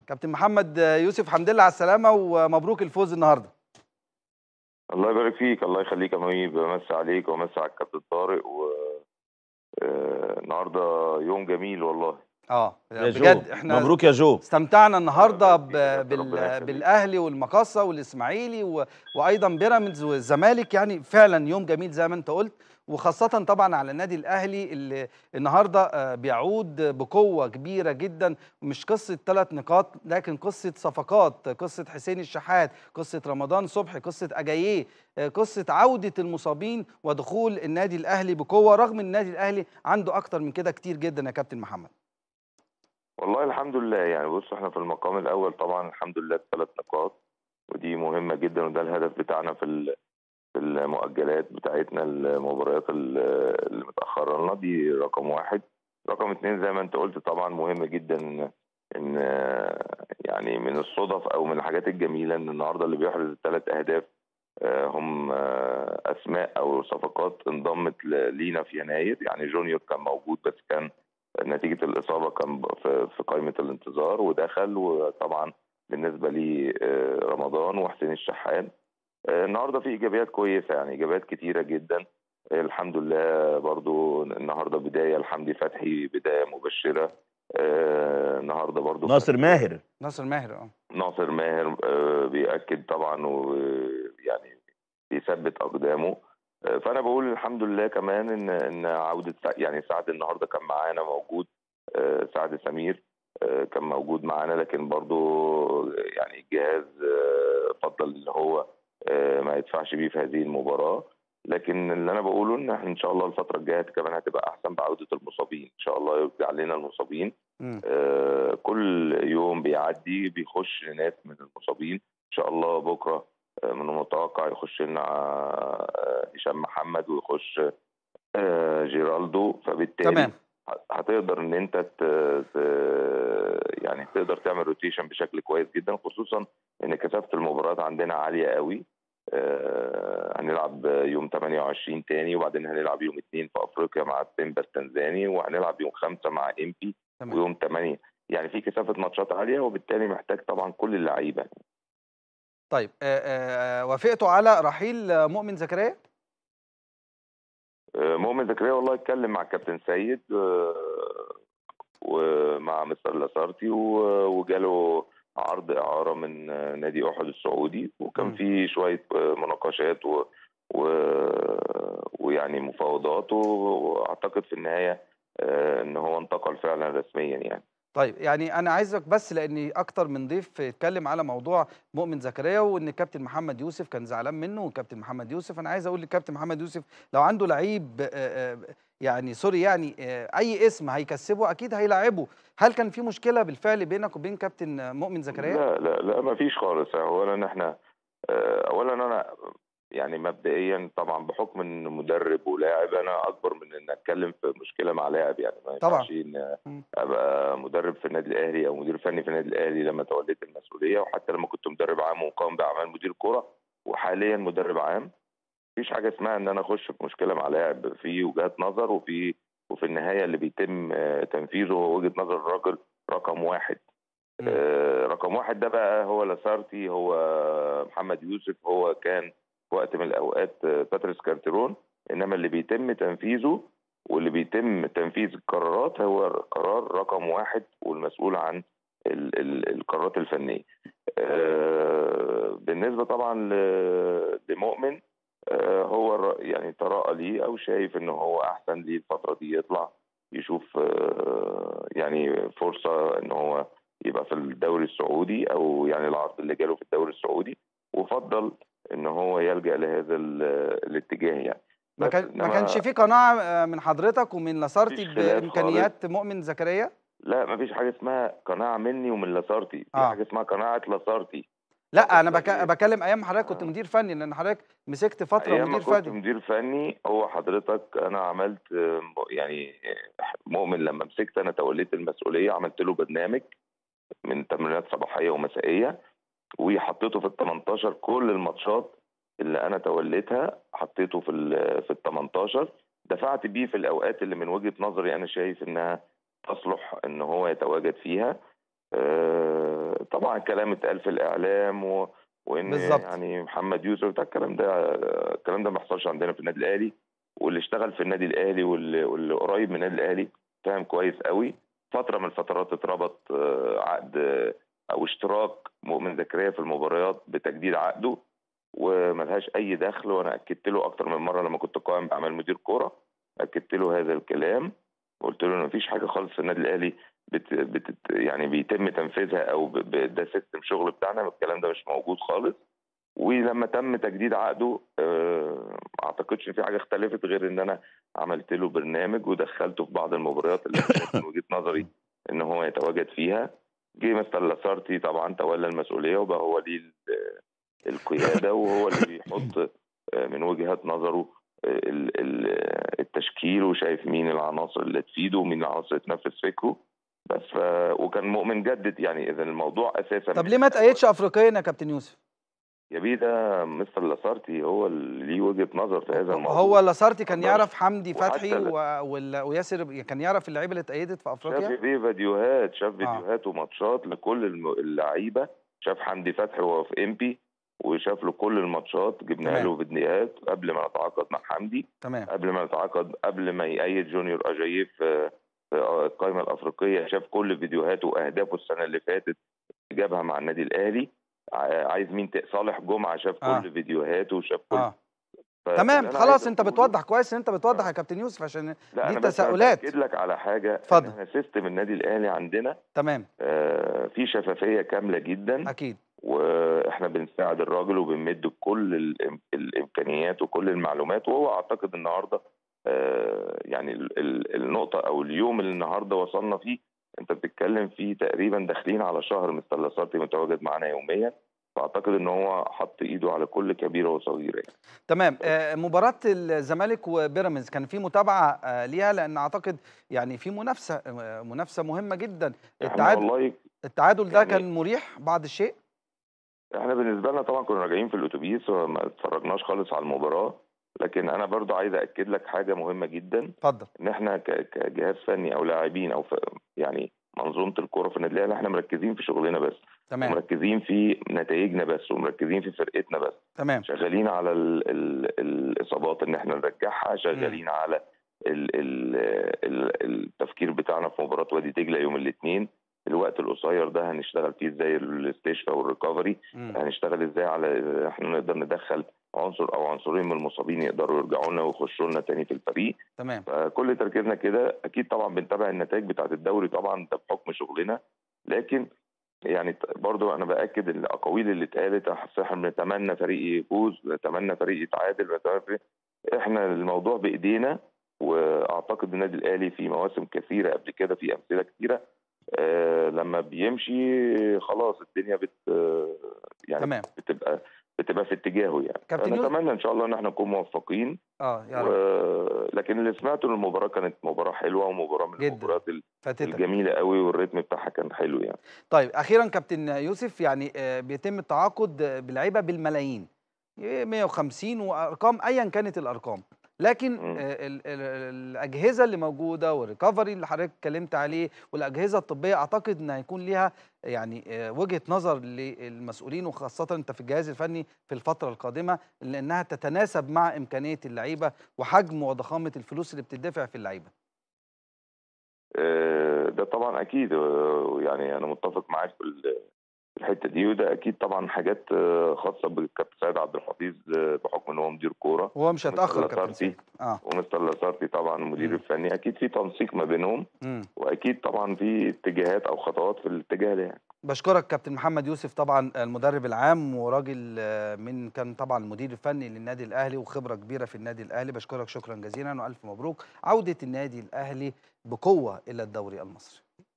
كابتن محمد يوسف حمد لله على السلامه ومبروك الفوز النهارده الله يبارك فيك الله يخليك يا مهيب بمسي عليك ومسي على الكابتن طارق و آه، النهارده يوم جميل والله اه يا بجد جو احنا مبروك يا جو استمتعنا النهارده ب- ربنا يخليك. بال... بالاهلي والمقصه والاسماعيلي و... وايضا بيراميدز والزمالك يعني فعلا يوم جميل زي ما انت قلت وخاصة طبعا على النادي الأهلي اللي النهاردة آه، بيعود بقوة كبيرة جدا مش قصة ثلاث نقاط لكن قصة صفقات قصة حسين الشحات قصة رمضان صبحي قصة أجاييه آه، قصة عودة المصابين ودخول النادي الأهلي بقوة رغم النادي الأهلي عنده أكتر من كده كتير جدا يا كابتن محمد والله الحمد لله يعني بص احنا في المقام الاول طبعا الحمد لله ثلاث نقاط ودي مهمه جدا وده الهدف بتاعنا في ال- في المؤجلات بتاعتنا المباريات ال- اللي متاخره لنا دي رقم واحد رقم اتنين زي ما انت قلت طبعا مهم جدا ان ان يعني من الصدف او من الحاجات الجميله ان النهارده اللي بيحرز الثلاث اهداف آه، هم آه، اسماء او صفقات انضمت ل- لينا في يناير يعني جونيور كان موجود بس كان نتيجة الإصابة كان ب- في في قائمة الانتظار ودخل وطبعا بالنسبة لي آه، رمضان وحسين الشحات آه، النهاردة في إيجابيات كويسة يعني إيجابيات كتيرة جدا آه، الحمد لله برضو النهاردة بداية الحمدي فتحي بداية مبشرة آه، النهاردة برضو ناصر ماهر ناصر ماهر اه ناصر ماهر آه، بيأكد طبعا ويعني بيثبت أقدامه آه، فأنا بقول الحمد لله كمان إن إن عودة سع- يعني سعد النهارده كان معانا موجود آه، سعد سمير آه، كان موجود معانا لكن برضو يعني الجهاز آه، فضل اللي هو آه، ما يدفعش بيه في هذه المباراة لكن اللي انا بقوله ان احنا ان شاء الله الفتره الجايه كمان هتبقى احسن بعوده المصابين ان شاء الله يرجع لنا المصابين مم. آه، كل يوم بيعدي بيخش ناس من المصابين ان شاء الله بكره آه، من المتوقع يخش لنا آه، هشام محمد ويخش آه، جيرالدو فبالتالي تمام هتقدر ان انت ت... ت... يعني تقدر تعمل روتيشن بشكل كويس جدا خصوصا ان كثافه المباريات عندنا عاليه قوي آه، هنلعب يوم 28 تاني وبعدين هنلعب يوم 2 في افريقيا مع السيمبا التنزاني وهنلعب يوم 5 مع امبي تمام ويوم 8 يعني في كثافه ماتشات عاليه وبالتالي محتاج طبعا كل اللعيبه طيب آه، آه، وافقتوا على رحيل آه، مؤمن زكريا آه، مؤمن زكريا والله اتكلم مع الكابتن سيد آه، ومع مستر لاسارتي و- وجاله عرض اعاره من آه، نادي احد السعودي وكان مم. في شويه آه، مناقشات و... و... ويعني مفاوضات واعتقد في النهايه آه، ان هو انتقل فعلا رسميا يعني طيب يعني انا عايزك بس لاني اكتر من ضيف اتكلم على موضوع مؤمن زكريا وان الكابتن محمد يوسف كان زعلان منه والكابتن محمد يوسف انا عايز اقول للكابتن محمد يوسف لو عنده لعيب آه، آه، يعني سوري يعني آه، اي اسم هيكسبه اكيد هيلاعبه هل كان في مشكله بالفعل بينك وبين كابتن آه، مؤمن زكريا لا لا لا ما فيش خالص اولا احنا آه، اولا انا يعني مبدئيا طبعا بحكم ان مدرب ولاعب انا اكبر من ان اتكلم في مشكله مع لاعب يعني ما طبعا. ينفعش ان مم. ابقى مدرب في النادي الاهلي او مدير فني في النادي الاهلي لما توليت المسؤوليه وحتى لما كنت مدرب عام ومقام باعمال مدير كره وحاليا مدرب عام مفيش حاجه اسمها ان انا اخش في مشكله مع لاعب في وجهات نظر وفي وفي النهايه اللي بيتم آه، تنفيذه هو وجهه نظر الراجل رقم واحد مم. آه، رقم واحد ده بقى هو لاسارتي هو محمد يوسف هو كان في وقت من الاوقات آه، باتريس كارتيرون انما اللي بيتم تنفيذه واللي بيتم تنفيذ القرارات هو قرار رقم واحد والمسؤول عن ال ال القرارات الفنيه. آه، بالنسبه طبعا ل- لمؤمن آه، هو الر- يعني تراءى ليه او شايف ان هو احسن ليه الفتره دي يطلع يشوف آه، يعني فرصه ان هو يبقى في الدوري السعودي او يعني العرض اللي جاله في الدوري السعودي وفضل ان هو يلجا لهذا ال- الاتجاه يعني ما بس كان ما إنما كانش في قناعه آه، من حضرتك ومن لاسارتي مفيش خلاف بامكانيات مؤمن زكريا لا ما فيش حاجه اسمها قناعه مني ومن لاسارتي في آه. حاجه اسمها قناعه لاسارتي لا انا فقط بك... لا غير. بكلم ايام حضرتك كنت آه. مدير فني لان حضرتك مسكت فتره ايام ما مدير كنت فني مدير فني هو حضرتك انا عملت آه، م- يعني آه، مؤمن لما مسكت انا توليت المسؤوليه عملت له برنامج من تمرينات صباحيه ومسائيه وحطيته في ال 18 كل الماتشات اللي انا توليتها حطيته في ال في ال 18 دفعت بيه في الاوقات اللي من وجهه نظري انا شايف انها تصلح ان هو يتواجد فيها آه، طبعا الكلام اتقال في الاعلام و... وان بالظبط. يعني محمد يوسف ده الكلام ده الكلام ده ما بيحصلش عندنا في النادي الاهلي واللي اشتغل في النادي الاهلي واللي, واللي قريب من النادي الاهلي فاهم كويس قوي فتره من الفترات اتربط آه، عقد آه، او اشتراك مؤمن زكريا في المباريات بتجديد عقده وملهاش اي دخل وانا اكدت له اكتر من مره لما كنت قائم باعمال مدير كوره اكدت له هذا الكلام قلت له ان مفيش حاجه خالص في النادي الاهلي بت بت يعني بيتم تنفيذها او ب ب ده سيستم شغل بتاعنا الكلام ده مش موجود خالص ولما تم تجديد عقده آه، ما اعتقدش ان في حاجه اختلفت غير ان انا عملت له برنامج ودخلته في بعض المباريات اللي أنا شايف من وجهه نظري ان هو يتواجد فيها جه مستر لاسارتي طبعا تولى المسؤوليه وبقى هو ليه ال- القياده وهو اللي بيحط آه، من وجهات نظره آه، ال- ال- التشكيل وشايف مين العناصر اللي تفيده ومين العناصر اللي تنفذ فكره بس ف... وكان مؤمن جدد يعني اذا الموضوع اساسا طب من ليه ما الأول. تأيدش افريقيا يا كابتن يوسف يا بيه ده مستر لاسارتي هو اللي ليه وجهه نظر في هذا الموضوع هو لاسارتي كان مقدرش. يعرف حمدي وحتى فتحي ال- و... وال- وياسر كان يعرف اللعيبه اللي اتأيدت في شاف افريقيا فيه فيديوهات شاف فيديوهات وماتشات لكل الم- اللعيبه شاف حمدي فتحي وهو في امبي وشاف له كل الماتشات جبنا تمام. له فيديوهات قبل ما نتعاقد مع حمدي تمام قبل ما نتعاقد قبل ما يأيد جونيور اجاييه في في القائمه الافريقيه شاف كل فيديوهاته واهدافه السنه اللي فاتت جابها مع النادي الاهلي ع- عايز مين ت- صالح جمعه شاف آه. كل فيديوهاته وشاف كل اه ف- تمام اللي أنا خلاص عايز انت أقوله- بتوضح كويس ان انت بتوضح آه. يا كابتن يوسف عشان لا دي انا بس تساؤلات. باكد لك على حاجه اتفضل. إن احنا سيستم النادي الاهلي عندنا تمام آه، في شفافيه كامله جدا اكيد واحنا بنساعد الراجل وبنمد بكل الإم- الامكانيات وكل المعلومات وهو اعتقد النهارده آه، يعني ال- ال- النقطه او اليوم اللي النهارده وصلنا فيه انت بتتكلم فيه تقريبا داخلين على شهر مستر لاسارتي متواجد معانا يوميا فاعتقد ان هو حط ايده على كل كبيره وصغيره يعني. تمام آه، مباراة الزمالك وبيراميدز كان في متابعة آه، ليها لأن أعتقد يعني في منافسة آه، منافسة مهمة جدا احنا التعادل والله التعادل ده يعني- كان مريح بعض الشيء احنا بالنسبه لنا طبعا كنا راجعين في الاتوبيس وما اتفرجناش خالص على المباراه لكن انا برضو عايز اكد لك حاجه مهمه جدا اتفضل ان احنا ك- كجهاز فني او لاعبين او ف- يعني منظومه الكوره في النادي الاهلي احنا مركزين في شغلنا بس تمام ومركزين في نتائجنا بس ومركزين في فرقتنا بس تمام شغالين على ال ال الاصابات ان احنا نرجعها شغالين على ال ال ال التفكير بتاعنا في مباراه وادي دجله يوم الاثنين الوقت القصير ده هنشتغل فيه ازاي الاستشفاء والريكفري مم. هنشتغل ازاي على احنا نقدر ندخل عنصر او عنصرين من المصابين يقدروا يرجعوا لنا ويخشوا لنا تاني في الفريق تمام فكل تركيزنا كده اكيد طبعا بنتابع النتائج بتاعه الدوري طبعا ده بحكم شغلنا لكن يعني ت- برضو انا باكد الاقاويل اللي اتقالت أصل احنا بنتمنى فريق يفوز بنتمنى فريق يتعادل بنتمنى فريق احنا الموضوع بايدينا واعتقد النادي الاهلي في مواسم كثيره قبل كده في امثله كثيره آه لما بيمشي خلاص الدنيا بت آه، يعني تمام بتبقى بتبقى في اتجاهه يعني كابتن يوسف. نتمنى ان شاء الله ان احنا نكون موفقين اه يا و... رب لكن اللي سمعته ان المباراه كانت مباراه حلوه ومباراه من جداً. المباريات ال- فاتتك الجميله قوي والريتم بتاعها كان حلو يعني طيب اخيرا كابتن يوسف يعني آه، بيتم التعاقد آه، بلعيبه بالملايين إيه 150 وارقام ايا كانت الارقام لكن مم. آه، ال- ال- الاجهزه اللي موجوده والريكفري اللي حضرتك اتكلمت عليه والاجهزه الطبيه اعتقد ان هيكون ليها يعني آه، وجهه نظر للمسؤولين وخاصه انت في الجهاز الفني في الفتره القادمه لانها تتناسب مع امكانيه اللعيبه وحجم وضخامه الفلوس اللي بتدفع في اللعيبه آه، ده طبعا اكيد آه، يعني انا متفق معاك في ال- في الحته دي وده اكيد طبعا حاجات آه، خاصه بالكابتن سيد عبد الحفيظ آه، بحكم ان هو مدير كوره وهو مش هيتاخر لاسارتي. كابتن سيد اه ومستر لاسارتي طبعا المدير مم. الفني اكيد في تنسيق ما بينهم مم. واكيد طبعا في اتجاهات او خطوات في الاتجاه ده يعني بشكرك كابتن محمد يوسف طبعا المدرب العام وراجل آه، من كان طبعا المدير الفني للنادي الاهلي وخبره كبيره في النادي الاهلي بشكرك شكرا جزيلا والف مبروك عوده النادي الاهلي بقوه الى الدوري المصري